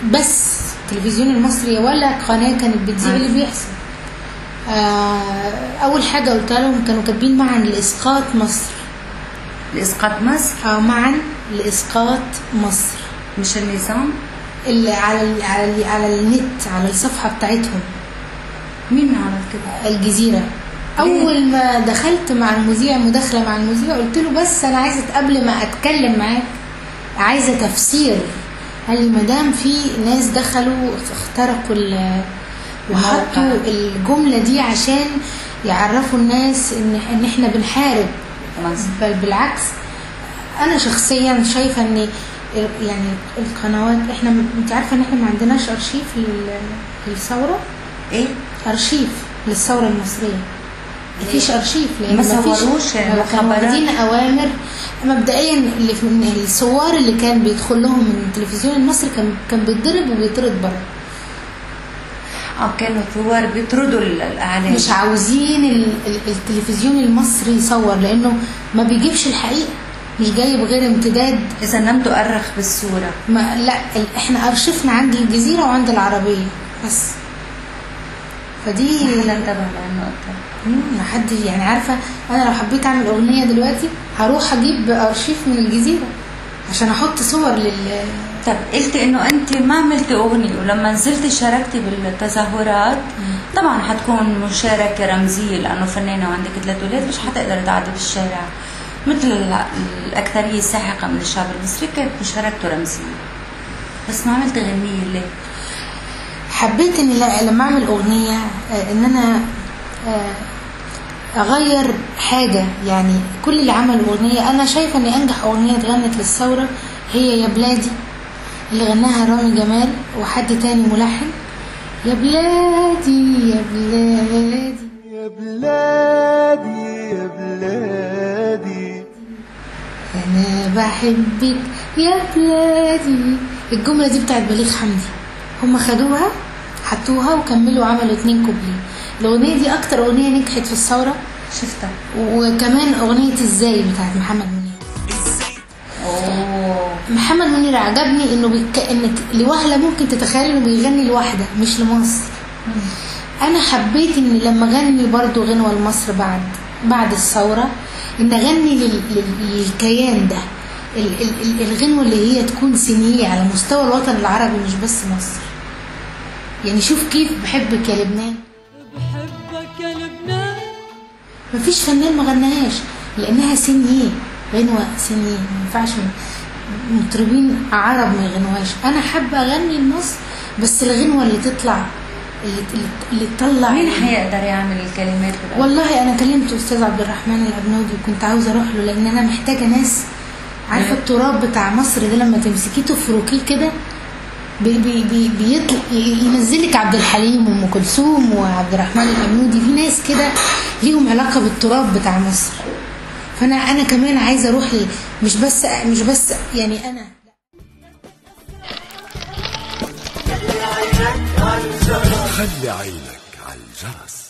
بس التلفزيون المصري ولا قناه كانت بتذيع اللي بيحصل آه، اول حاجه قلت لهم كانوا كاتبين معا لاسقاط مصر لاسقاط مصر اه معا لاسقاط مصر مش النظام اللي على ال على ال على النت على الصفحه بتاعتهم مين عمل كده الجزيره اول ما دخلت مع المذيع مداخله مع المذيع قلت له بس انا عايزه قبل ما اتكلم معاك عايزه تفسير قال لي مدام في ناس دخلوا اخترقوا ال- وحطوا الموقع. الجمله دي عشان يعرفوا الناس ان ان احنا بنحارب مصر بل بالعكس انا شخصيا شايفه ان يعني القنوات احنا انت عارفه ان احنا ما عندناش ارشيف لل- للثوره ايه ارشيف للثوره المصريه مفيش ارشيف لان ما مفيش- صوروش كانوا الخبرات؟ واخدين اوامر مبدئيا اللي في من الثوار اللي كان بيدخل لهم من التلفزيون المصري كان كان بيتضرب وبيطرد بره اه كانوا ثوار بيطردوا ال- الاعلام مش عاوزين ال- ال- التلفزيون المصري يصور لانه ما بيجيبش الحقيقه مش جايب غير امتداد اذا لم تؤرخ بالصوره ما لا ال- احنا ارشفنا عند الجزيره وعند العربيه بس فدي لا انتبه للنقطه مم، ما حد يعني عارفه انا لو حبيت اعمل اغنيه دلوقتي هروح اجيب ارشيف من الجزيره عشان احط صور لل طب قلتي انه انت ما عملتي اغنيه ولما نزلتي شاركتي بالتظاهرات طبعا حتكون مشاركه رمزيه لانه فنانه وعندك ثلاث اولاد مش حتقدري تقعدي بالشارع مثل ال- الاكثريه الساحقه من الشعب المصري كانت مشاركته رمزيه بس ما عملتي غنيه ليه؟ حبيت اني ل- لما اعمل اغنيه آه، ان انا آه، اغير حاجه يعني كل اللي عمل اغنيه انا شايفه ان انجح اغنيه اتغنت للثوره هي يا بلادي اللي غناها رامي جمال وحد تاني ملحن يا بلادي يا بلادي يا بلادي يا بلادي انا بحبك يا بلادي الجمله دي بتاعت بليغ حمدي هم خدوها حطوها وكملوا عملوا اتنين كوبليه الاغنيه دي اكتر اغنيه نجحت في الثوره شفتها وكمان اغنيه ازاي بتاعت محمد منير اوه محمد منير عجبني انه بيك... انك لوهله ممكن تتخيل انه بيغني لوحده مش لمصر انا حبيت ان لما اغني برضو غنوه لمصر بعد بعد الثوره ان اغني لل... لل... للكيان ده ال... ال... ال- الغنوه اللي هي تكون سنيه على مستوى الوطن العربي مش بس مصر يعني شوف كيف بحبك يا لبنان بحبك يا لبنان مفيش فنان ما غناهاش لانها سنيه غنوه سنيه ما ينفعش مطربين عرب ما يغنوهاش انا حابه اغني لمصر بس الغنوه اللي تطلع اللي, اللي, اللي تطلع مين حيقدر يعمل الكلمات بالألحان؟ والله انا كلمت استاذ عبد الرحمن الابنودي وكنت عاوزه اروح له لان انا محتاجه ناس عارفه التراب بتاع مصر ده لما تمسكيه تفركيه كده بي بي بي بيطلع ينزلك عبد الحليم وام كلثوم وعبد الرحمن الابنودي في ناس كده ليهم علاقه بالتراب بتاع مصر فانا انا كمان عايزه اروح ل- مش بس مش بس يعني انا خلي عينك على الجرس